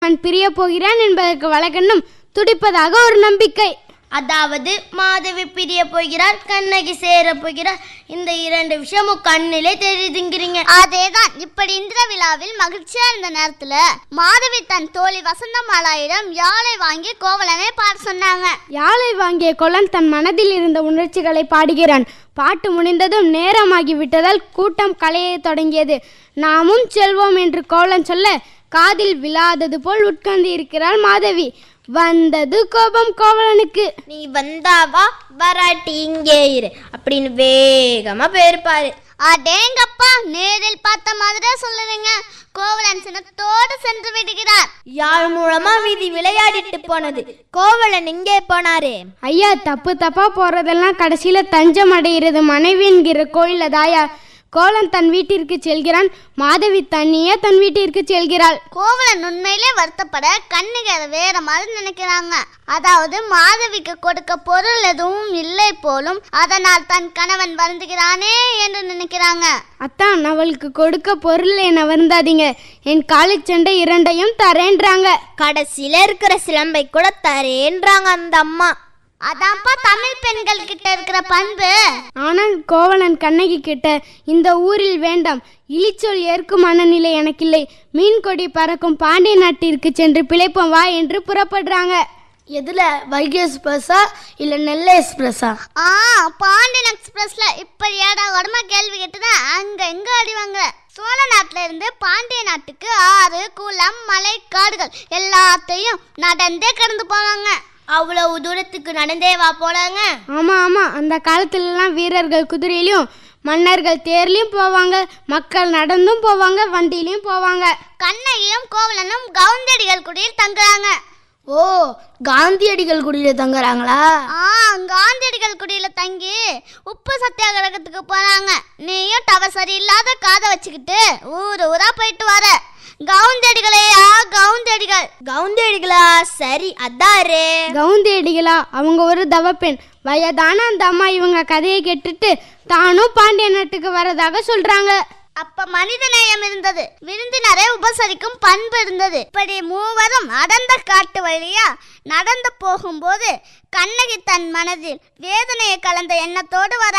அவன் பிரிய போகிறான் என்பதற்கு வழக்கண்ணும் துடிப்பதாக ஒரு நம்பிக்கை அதாவது மாதவி பிரிய போகிறார் கண்ணகி சேர போகிறார் இந்த இரண்டு விஷயமும் கண்ணிலே தெரியுதுங்கிறீங்க அதேதான் இப்படி இந்திர விழாவில் மகிழ்ச்சியா இருந்த நேரத்துல மாதவி தன் தோழி வசந்தமாலாயிடம் யாழை வாங்கி கோவலனை பாட சொன்னாங்க யாழை வாங்கிய கொலன் தன் மனதில் இருந்த உணர்ச்சிகளை பாடுகிறான் பாட்டு முடிந்ததும் நேரமாகி விட்டதால் கூட்டம் கலையத் தொடங்கியது நாமும் செல்வோம் என்று கோவலன் சொல்ல காதில் விழாதது போல் உட்கார்ந்து இருக்கிறாள் மாதவி வந்தது கோபம் கோவலனுக்கு நீ வந்தாவா வராட்டி இங்கே இரு அப்படின்னு வேகமா போயிருப்பாரு அடேங்கப்பா நேரில் பார்த்த மாதிரியே சொல்லுறீங்க கோவலன் சினத்தோடு சென்று விடுகிறார் யாழ் மூலமா வீதி விளையாடிட்டு போனது கோவலன் எங்கே போனாரு ஐயா தப்பு தப்பா போறதெல்லாம் கடைசியில தஞ்சம் அடைகிறது மனைவி என்கிற கோயில தாயா கோலன் தன் வீட்டிற்கு செல்கிறான் மாதவி தண்ணியே தன் வீட்டிற்கு செல்கிறாள் கோவலன் உண்மையிலே வருத்தப்பட கண்ணிகை அதை வேற மாதிரி நினைக்கிறாங்க அதாவது மாதவிக்கு கொடுக்க பொருள் எதுவும் இல்லை போலும் அதனால் தன் கணவன் வருந்துகிறானே என்று நினைக்கிறாங்க அத்தான் அவளுக்கு கொடுக்க பொருள் என வருந்தாதீங்க என் காலிச் சண்டை இரண்டையும் தரேன்றாங்க கடைசியில இருக்கிற சிலம்பை கூட தரேன்றாங்க அந்த அம்மா அதான்ப்பா தமிழ் பெண்கள் கிட்ட இருக்கிற பண்பு ஆனால் கோவலன் கண்ணகி கிட்ட இந்த ஊரில் வேண்டாம் இழிச்சொல் ஏற்கும் மனநிலை எனக்கில்லை மீன் கொடி பறக்கும் பாண்டிய நாட்டிற்கு சென்று பிழைப்போம் வா என்று புறப்படுறாங்க எதுல வைகை எக்ஸ்பிரஸா இல்ல நெல்லை எக்ஸ்பிரஸா ஆ பாண்டியன் எக்ஸ்பிரஸ்ல இப்படி ஏடா உடம்பா கேள்வி கேட்டுதான் அங்க எங்க அடிவாங்க சோழ நாட்டுல இருந்து பாண்டிய நாட்டுக்கு ஆறு குளம் மலை காடுகள் எல்லாத்தையும் நடந்தே கடந்து போவாங்க அவ்வளவு தூரத்துக்கு நடந்தே வா போனாங்க ஆமா ஆமா அந்த காலத்துலலாம் வீரர்கள் குதிரையிலையும் மன்னர்கள் தேர்லையும் போவாங்க மக்கள் நடந்தும் போவாங்க வண்டியிலையும் போவாங்க கண்ணகியும் கோவலனும் கவுந்தடிகள் குடியில் தங்குறாங்க ஓ காந்தியடிகள் குடியில தங்குறாங்களா ஆ காந்தியடிகள் குடியில தங்கி உப்பு சத்தியாகிரகத்துக்கு போறாங்க நீயும் டவர் சரியில்லாத காதை வச்சுக்கிட்டு ஊர் ஊரா போயிட்டு வர கவுந்தடிகளையா கவுந்தடிகள் கவுந்தியடிகளா சரி அதாரு கவுந்தேடிகளா அவங்க ஒரு தவப்பெண் வயதான அந்த அம்மா இவங்க கதையை கேட்டுட்டு தானும் பாண்டிய நாட்டுக்கு வரதாக சொல்றாங்க அப்ப மனித நேயம் இருந்தது விருந்தினரை உபசரிக்கும் பண்பு இருந்தது இப்படி மூவரும் அடர்ந்த காட்டு வழியா நடந்து போகும்போது கண்ணகி தன் மனதில் வேதனையை கலந்த எண்ணத்தோடு வர